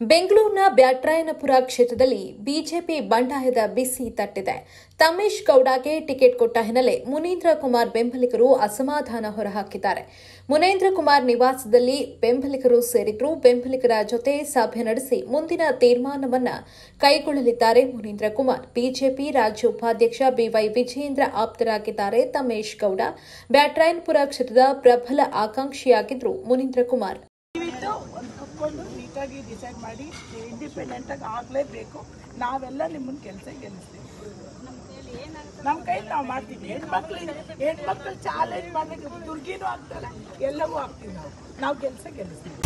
ಬೆಂಗಳೂರಿನ ಬ್ಯಾಟ್ರಾಯನಪುರ ಕ್ಷೇತ್ರದಲ್ಲಿ ಬಿಜೆಪಿ ಬಂಡಾಯದ ಬಿಸಿ ತಟ್ಟಿದೆ ತಮೇಶ್ ಗೌಡಗೆ ಟಿಕೆಟ್ ಕೊಟ್ಟ ಹಿನ್ನೆಲೆ ಮುನೀಂದ್ರ ಕುಮಾರ್ ಬೆಂಬಲಿಗರು ಅಸಮಾಧಾನ ಹೊರಹಾಕಿದ್ದಾರೆ ಮುನೇಂದ್ರ ಕುಮಾರ್ ನಿವಾಸದಲ್ಲಿ ಬೆಂಬಲಿಗರು ಸೇರಿದ್ರು ಬೆಂಬಲಿಗರ ಜೊತೆ ಸಭೆ ನಡೆಸಿ ಮುಂದಿನ ತೀರ್ಮಾನವನ್ನ ಕೈಗೊಳ್ಳಲಿದ್ದಾರೆ ಮುನೀಂದ್ರ ಕುಮಾರ್ ಬಿಜೆಪಿ ರಾಜ್ಯ ಉಪಾಧ್ಯಕ್ಷ ಬಿವೈ ವಿಜಯೇಂದ್ರ ಆಪ್ತರಾಗಿದ್ದಾರೆ ತಮೇಶ್ ಗೌಡ ಬ್ಯಾಟ್ರಾಯನಪುರ ಕ್ಷೇತ್ರದ ಪ್ರಬಲ ಆಕಾಂಕ್ಷಿಯಾಗಿದ್ರು ಮುನೀಂದ್ರ ಕುಮಾರ್ ದಯವಿಟ್ಟು ಒಂದು ಕುತ್ಕೊಂಡು ನೀಟಾಗಿ ಡಿಸೈಡ್ ಮಾಡಿ ನೀವು ಇಂಡಿಪೆಂಡೆಂಟ್ ಆಗಿ ಆಗಲೇಬೇಕು ನಾವೆಲ್ಲ ನಿಮ್ಮನ್ನ ಕೆಲಸ ಗೆಲ್ಲಿಸ್ತೀವಿ ನಮ್ಮ ಕೈಲಿ ನಾವು ಮಾಡ್ತೀವಿ ಹೆಣ್ಮಕ್ಳು ಹೆಣ್ಮಕ್ಳು ಚಾಲೆಂಜ್ ಮಾಡಬೇಕು ದುರ್ಗಿನೂ ಆಗ್ತಾರೆ ಎಲ್ಲವೂ ಆಗ್ತೀವಿ ನಾವು ನಾವು ಕೆಲಸ ಗೆಲ್ಲಿಸ್ತೀವಿ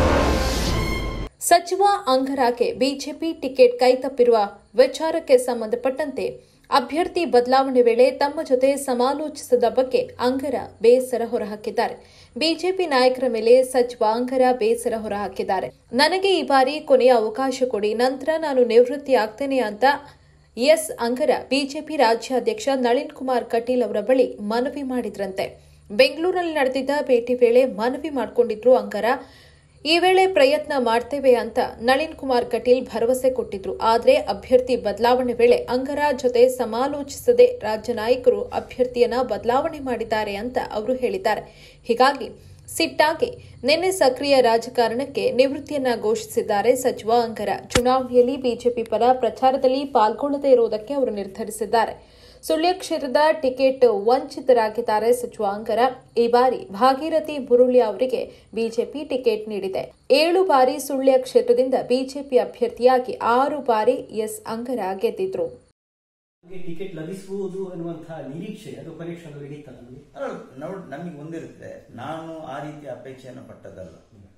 ಸಚಿವ ಅಂಗರಾಗೆ ಬಿಜೆಪಿ ಟಿಕೆಟ್ ಕೈತಪ್ಪಿರುವ ವಿಚಾರಕ್ಕೆ ಸಂಬಂಧಪಟ್ಟಂತೆ ಅಭ್ಯರ್ಥಿ ಬದಲಾವಣೆ ವೇಳೆ ತಮ್ಮ ಜೊತೆ ಸಮಾಲೋಚಿಸದ ಬಗ್ಗೆ ಅಂಗರ ಬೇಸರ ಹೊರಹಾಕಿದ್ದಾರೆ ಬಿಜೆಪಿ ನಾಯಕರ ಮೇಲೆ ಸಚಿವ ಅಂಗರ ಬೇಸರ ಹೊರಹಾಕಿದ್ದಾರೆ ನನಗೆ ಈ ಬಾರಿ ಕೊನೆಯ ಅವಕಾಶ ಕೊಡಿ ನಂತರ ನಾನು ನಿವೃತ್ತಿ ಆಗ್ತೇನೆ ಅಂತ ಎಸ್ ಅಂಗರ ಬಿಜೆಪಿ ರಾಜ್ಯಾಧ್ಯಕ್ಷ ನಳಿನ್ ಕುಮಾರ್ ಕಟೀಲ್ ಅವರ ಬಳಿ ಮನವಿ ಮಾಡಿದ್ರಂತೆ ಬೆಂಗಳೂರಿನಲ್ಲಿ ನಡೆದಿದ್ದ ಭೇಟಿ ವೇಳೆ ಮನವಿ ಮಾಡಿಕೊಂಡಿದ್ರು ಅಂಗರ ಈ ವೇಳೆ ಪ್ರಯತ್ನ ಮಾಡ್ತೇವೆ ಅಂತ ನಳಿನ್ ಕುಮಾರ್ ಕಟೀಲ್ ಭರವಸೆ ಕೊಟ್ಟಿದ್ರು ಆದರೆ ಅಭ್ಯರ್ಥಿ ಬದಲಾವಣೆ ವೇಳೆ ಅಂಗರ ಜೊತೆ ಸಮಾಲೋಚಿಸದೆ ರಾಜ್ಯ ನಾಯಕರು ಅಭ್ಯರ್ಥಿಯನ್ನ ಬದಲಾವಣೆ ಮಾಡಿದ್ದಾರೆ ಅಂತ ಅವರು ಹೇಳಿದ್ದಾರೆ ಹೀಗಾಗಿ ಸಿಟ್ಟಾಗಿ ನಿನ್ನೆ ಸಕ್ರಿಯ ರಾಜಕಾರಣಕ್ಕೆ ನಿವೃತ್ತಿಯನ್ನ ಘೋಷಿಸಿದ್ದಾರೆ ಸಚಿವ ಅಂಗರ ಚುನಾವಣೆಯಲ್ಲಿ ಬಿಜೆಪಿ ಪರ ಪ್ರಚಾರದಲ್ಲಿ ಪಾಲ್ಗೊಳ್ಳದೇ ಇರುವುದಕ್ಕೆ ಅವರು ನಿರ್ಧರಿಸಿದ್ದಾರೆ ಸುಳ್ಯ ಕ್ಷೇತ್ರದ ಟಿಕೆಟ್ ವಂಚಿತರಾಗಿದ್ದಾರೆ ಸಚಿವ ಅಂಗರ ಈ ಬಾರಿ ಭಾಗೀರಥಿ ಮುರುಳಿ ಅವರಿಗೆ ಬಿಜೆಪಿ ಟಿಕೆಟ್ ನೀಡಿದೆ ಏಳು ಬಾರಿ ಸುಳ್ಯ ಕ್ಷೇತ್ರದಿಂದ ಬಿಜೆಪಿ ಅಭ್ಯರ್ಥಿಯಾಗಿ ಆರು ಬಾರಿ ಎಸ್ ಅಂಗರ ಗೆದ್ದಿದ್ರು ನಮಗೆ ಟಿಕೆಟ್ ಲಭಿಸುವುದು ಅನ್ನುವಂತಹ ನಿರೀಕ್ಷೆ ಅದು ಪರೀಕ್ಷೆಗಳಲ್ಲಿ ಇತ್ತಲ್ಲ ನಮಗೆ ಅಲ್ಲ ನೋಡ್ ನಮಗೆ ಒಂದಿರುತ್ತೆ ನಾನು ಆ ರೀತಿಯ ಅಪೇಕ್ಷೆಯನ್ನು ಪಟ್ಟದಲ್ಲ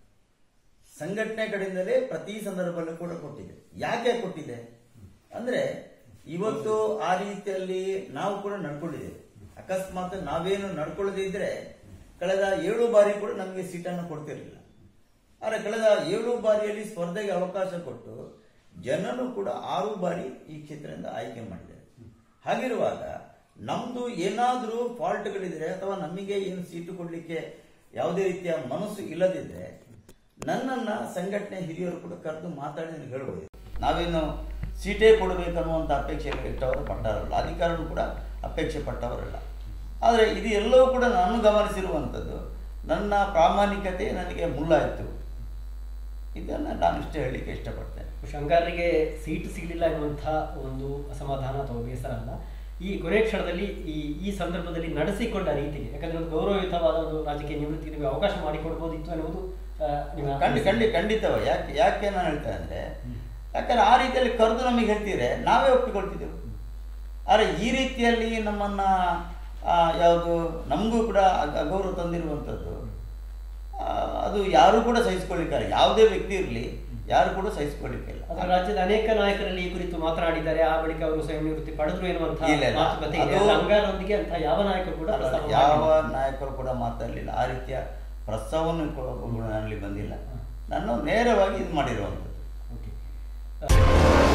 ಸಂಘಟನೆ ಕಡೆಯಿಂದಲೇ ಪ್ರತಿ ಸಂದರ್ಭದಲ್ಲೂ ಕೂಡ ಕೊಟ್ಟಿದೆ ಯಾಕೆ ಕೊಟ್ಟಿದೆ ಅಂದ್ರೆ ಇವತ್ತು ಆ ರೀತಿಯಲ್ಲಿ ನಾವು ಕೂಡ ನಡ್ಕೊಂಡಿದ್ದೇವೆ ಅಕಸ್ಮಾತ್ ನಾವೇನು ನಡ್ಕೊಳ್ಳದೇ ಇದ್ರೆ ಕಳೆದ ಏಳು ಬಾರಿ ಕೂಡ ನಮಗೆ ಸೀಟನ್ನು ಕೊಡ್ತಿರ್ಲಿಲ್ಲ ಆದರೆ ಕಳೆದ ಏಳು ಬಾರಿಯಲ್ಲಿ ಸ್ಪರ್ಧೆಗೆ ಅವಕಾಶ ಕೊಟ್ಟು ಜನನು ಕೂಡ ಆರು ಬಾರಿ ಈ ಕ್ಷೇತ್ರದಿಂದ ಆಯ್ಕೆ ಮಾಡಿದ್ದಾರೆ ಹಾಗಿರುವಾಗ ನಮ್ದು ಏನಾದರೂ ಫಾಲ್ಟ್ಗಳಿದ್ರೆ ಅಥವಾ ನಮಗೆ ಏನು ಸೀಟು ಕೊಡ್ಲಿಕ್ಕೆ ಯಾವುದೇ ರೀತಿಯ ಮನಸ್ಸು ಇಲ್ಲದಿದ್ರೆ ನನ್ನನ್ನ ಸಂಘಟನೆ ಹಿರಿಯರು ಕೂಡ ಕರೆದು ಮಾತಾಡಿ ನನಗೆ ಹೇಳ್ಬೋದು ನಾವೇನು ಸೀಟೇ ಕೊಡಬೇಕನ್ನುವಂಥ ಅಪೇಕ್ಷೆ ಇಟ್ಟವರು ಪಟ್ಟವರಲ್ಲ ಅಧಿಕಾರನು ಕೂಡ ಅಪೇಕ್ಷೆ ಪಟ್ಟವರಲ್ಲ ಆದರೆ ಇದು ಎಲ್ಲವೂ ಕೂಡ ನಾನು ಗಮನಿಸಿರುವಂಥದ್ದು ನನ್ನ ಪ್ರಾಮಾಣಿಕತೆ ನನಗೆ ಮುಳ್ಳಾಯಿತು ಇದನ್ನು ನಾನು ಇಷ್ಟೇ ಹೇಳಲಿಕ್ಕೆ ಇಷ್ಟಪಡ್ತೇನೆ ಶಂಕರ್ರಿಗೆ ಸೀಟ್ ಸಿಗಲಿಲ್ಲ ಎನ್ನುವಂತಹ ಒಂದು ಅಸಮಾಧಾನ ಅಥವಾ ಬೇಸರ ಅಲ್ಲ ಈ ಕೊನೆ ಕ್ಷಣದಲ್ಲಿ ಈ ಈ ಸಂದರ್ಭದಲ್ಲಿ ನಡೆಸಿಕೊಂಡ ರೀತಿಗೆ ಯಾಕಂದ್ರೆ ಒಂದು ಗೌರವಯುತವಾದ ಒಂದು ರಾಜಕೀಯ ನಿವೃತ್ತಿಗೆ ನಿಮಗೆ ಅವಕಾಶ ಮಾಡಿಕೊಡ್ಬೋದಿತ್ತು ಅನ್ನುವುದು ಆ, ನಿಮ್ಮ ಖಂಡಿ ಖಂಡಿ ಖಂಡಿತವ ಯಾಕೆ ಯಾಕೆ ನಾನು ಹೇಳ್ತೇನೆ ಅಂದ್ರೆ ಯಾಕಂದ್ರೆ ಆ ರೀತಿಯಲ್ಲಿ ಕರೆದು ನಮಗೆ ಹೇಳ್ತಿದ್ರೆ ನಾವೇ ಒಪ್ಪಿಕೊಳ್ತಿದ್ದೆವು ಆದರೆ ಈ ರೀತಿಯಲ್ಲಿ ನಮ್ಮನ್ನ ಆ, ಯಾವುದು ನಮಗೂ ಕೂಡ ಅಗ- ಅಗೌರವ ತಂದಿರುವಂಥದ್ದು ಆ, ಅದು ಯಾರು ಕೂಡ ಸಹಿಸಿಕೊಳ್ಳಿಕ್ಕಾರೆ ಯಾವುದೇ ವ್ಯಕ್ತಿ ಇರಲಿ ಯಾರು ಕೂಡ ಸಹಿಸಿಕೊಳ್ಳಿಕ್ಕಿಲ್ಲ ಅದರ ರಾಜ್ಯದ ಅನೇಕ ನಾಯಕರಲ್ಲಿ ಈ ಕುರಿತು ಮಾತನಾಡಿದ್ದಾರೆ ಆ ಬಳಿಕ ಅವರು ಸ್ವಯಂ ನಿವೃತ್ತಿ ಪಡೆದ್ರು ಎನ್ನುವಂತಹ ಇಲ್ಲ, ಇಲ್ಲ. ಮಾತುಕತೆ ಇದೆ ಅದು- ಅಂಗಾರೊಂದಿಗೆ ಅಂತ ಯಾವ ನಾಯಕ ಕೂಡ ಅಲ್ಲ, ಪ್ರಸ್ತಾಪ ಯಾವ ಮಾಡಿಲ್ಲ. ನಾಯಕರು ಕೂಡ ಮಾತಾಡಲಿಲ್ಲ ಆ ರೀತಿಯ ಪ್ರಸ್ತಾವನೆ ಕೂಡ ನನ್ನಲ್ಲಿ ಬಂದಿಲ್ಲ ನಾನು ನೇರವಾಗಿ ಇದು ಮಾಡಿರುವಂಥದ್ದು Okay.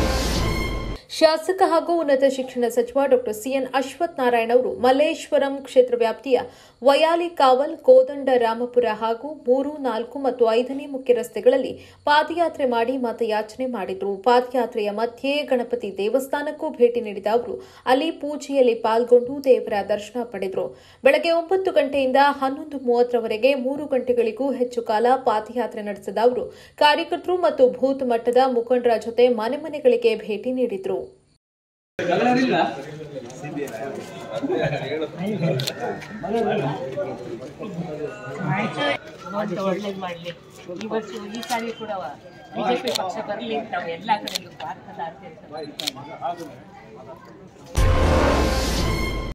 ಶಾಸಕ ಹಾಗೂ ಉನ್ನತ ಶಿಕ್ಷಣ ಸಚಿವ ಡಾಕ್ಟರ್ ಸಿಎನ್ ಅಶ್ವಥ್ ನಾರಾಯಣ ಅವರು ಮಲ್ಲೇಶ್ವರಂ ಕ್ಷೇತ್ರ ವ್ಯಾಪ್ತಿಯ ವಯಾಲಿ ಕಾವಲ್ ಕೋದಂಡ ರಾಮಪುರ ಹಾಗೂ ಮೂರು ನಾಲ್ಕು ಮತ್ತು ಐದನೇ ಮುಖ್ಯ ರಸ್ತೆಗಳಲ್ಲಿ ಪಾದಯಾತ್ರೆ ಮಾಡಿ ಮತಯಾಚನೆ ಮಾಡಿದ್ರು ಪಾದಯಾತ್ರೆಯ ಮಧ್ಯೆ ಗಣಪತಿ ದೇವಸ್ಥಾನಕ್ಕೂ ಭೇಟಿ ನೀಡಿದ ಅವರು ಅಲ್ಲಿ ಪೂಜೆಯಲ್ಲಿ ಪಾಲ್ಗೊಂಡು ದೇವರ ದರ್ಶನ ಪಡೆದರು ಬೆಳಗ್ಗೆ ಒಂಬತ್ತು ಗಂಟೆಯಿಂದ ಹನ್ನೊಂದು ಮೂವತ್ತರವರೆಗೆ ಮೂರು ಗಂಟೆಗಳಿಗೂ ಹೆಚ್ಚು ಕಾಲ ಪಾದಯಾತ್ರೆ ನಡೆಸಿದ ಅವರು ಕಾರ್ಯಕರ್ತರು ಮತ್ತು ಬೂತ್ ಮಟ್ಟದ ಮುಖಂಡರ ಜೊತೆ ಮನೆ ಮನೆಗಳಿಗೆ ಭೇಟಿ ನೀಡಿದ್ರು ಭಗವಂತ ಒಳ್ಳೇದು ಮಾಡಲಿ ಈ ವರ್ಷ ಈ ಸಾರಿ ಕೂಡ ಬಿಜೆಪಿ ಪಕ್ಷ ಬರಲಿ ನಾವು ಎಲ್ಲ ಕಡೆಯಲ್ಲೂ ಭಾರತದ ಆದ್ಯಂತ